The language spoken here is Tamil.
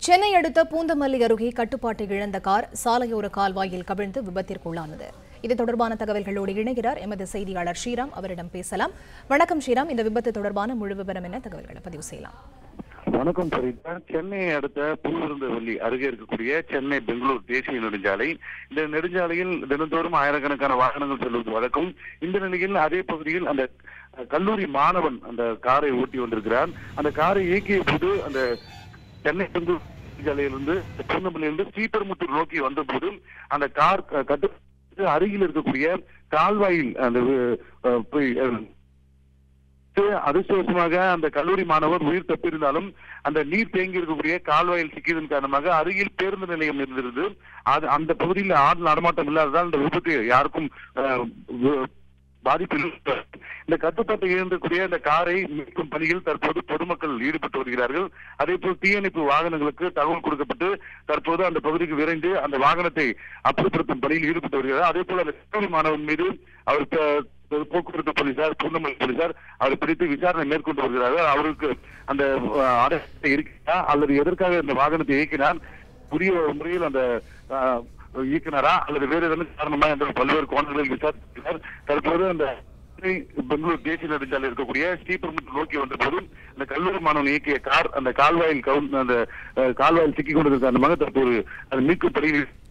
சென்னை அடுத்த பூந்தமல்லி அருகே கட்டுப்பாட்டை இழந்த கார் சாலையோர கால்வாயில் கவிழ்ந்து விபத்திற்குள்ளானது இது தொடர்பான தகவல்களோடு இணைகிறார் எமது செய்தியாளர் ஸ்ரீராம் அவரிடம் பேசலாம் வணக்கம் ஸ்ரீராம் இந்த விபத்து தொடர்பான முழு விவரம் என்ன தகவல்களை பதிவு செய்யலாம் வணக்கம் சரிதா சென்னை அடுத்த பூவிருந்தவல்லி அருகே இருக்கக்கூடிய சென்னை பெங்களூர் தேசிய நெடுஞ்சாலை இந்த நெடுஞ்சாலையில் தினந்தோறும் ஆயிரக்கணக்கான வாகனங்கள் செல்வது வழக்கம் இந்த நிலையில் அதே பகுதியில் அந்த அஹ், கல்லூரி மாணவன் அந்த காரை ஓட்டி வந்திருக்கிறான் அந்த காரை இயக்கிய போது அந்த சென்னை பெங்களூர் நெடுஞ்சாலையிலிருந்து பூந்தமல்லியிலிருந்து ஸ்ரீபெரும்புத்தூர் நோக்கி வந்தபோது அந்த கார் அஹ், கட்டு அருகில் இருக்கக்கூடிய கால்வாயில் அந்த அஹ், போய் அஹ், அடுத்து அதிர்ஷ்டவசமாக அந்த கல்லூரி மாணவர் உயிர் தப்பியிருந்தாலும் அந்த நீர் தேங்கி இருக்கக்கூடிய கால்வாயில் சிக்கியதன் காரணமாக அருகில் பேருந்து நிலையம் இருந்திருந்தது அது அந்த பகுதியில் ஆள் நடமாட்டம் இல்லாததால் இந்த விபத்து யாருக்கும் அஹ், வு- பாதிப்பு இல்லை. இந்த கட்டுப்பாட்டை இழந்தக்கூடிய இந்த காரை மீட்கும் பணியில் தற்போது பொதுமக்கள் ஈடுபட்டு வருகிறார்கள் அதே போல் தீயணைப்பு வாகனங்களுக்கு தகவல் கொடுக்கப்பட்டு தற்போது அந்த பகுதிக்கு விரைந்து அந்த வாகனத்தை அப்புறப்படுத்தும் பணியில் ஈடுபட்டு வருகிறார் அதே போல அந்த கல்லூரி மாணவன் மீது அவர் ப- போக்குவரத்து போலீசார் பூந்தமல்லி போலீசார் அவரை பிடித்து விசாரணை மேற்கொண்டு வருகிறார்கள் அவருக்கு அந்த அஹ், அடையாளத்தை இருக்கிறா அல்லது எதற்காக இந்த வாகனத்தை இயக்கினார் புதிய முறையில் அந்த அஹ், இயக்குனரா அல்லது வேறு ஏதேனும் காரணமா என்ற பல்வேறு கோணங்களில் விசாரிக்கிறார் தற்போது அந்த சென்னை பெங்களூர் தேசிய நெடுஞ்சாலை இருக்கக்கூடிய ஸ்ரீபெரும்புத்தூர் நோக்கி வந்த போது அந்த கல்லூரி மாணவன் இயக்கிய கார் அந்த கால்வாயில் கவுன் அந்த அஹ், கால்வாயில் சிக்கிக் கொண்டதன் காரணமாக தற்போது அது மீட்கும் பணியில்